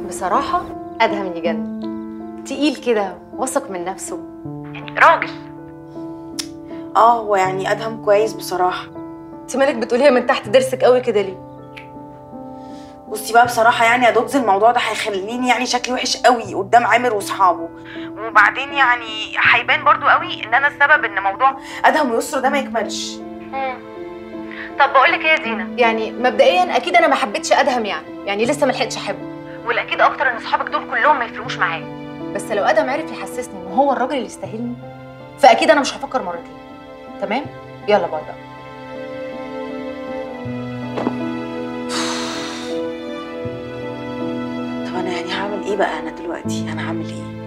بصراحه ادهم يجنن تقيل كده واثق من نفسه يعني راجل اه هو يعني ادهم كويس بصراحه انت مالك بتقوليها من تحت ضرسك قوي كده ليه بصي بقى بصراحه يعني يا دوجز الموضوع ده هيخليني يعني شكلي وحش قوي قدام عامر واصحابه وبعدين يعني هيبان برضو قوي ان انا السبب ان موضوع ادهم ويسرا ده ما يكملش طب بقول لك ايه يا دينا يعني مبدئيا اكيد انا ما حبيتش ادهم يعني يعني لسه ما لحقتش احبه والاكيد اكتر ان اصحابك دول كلهم ما يفرقوش معايا بس لو ادم عرف يحسسني ان هو الراجل اللي يستاهلني فاكيد انا مش هفكر مرتين تمام يلا باي بقى طب انا يعني هعمل ايه بقى انا دلوقتي انا هعمل ايه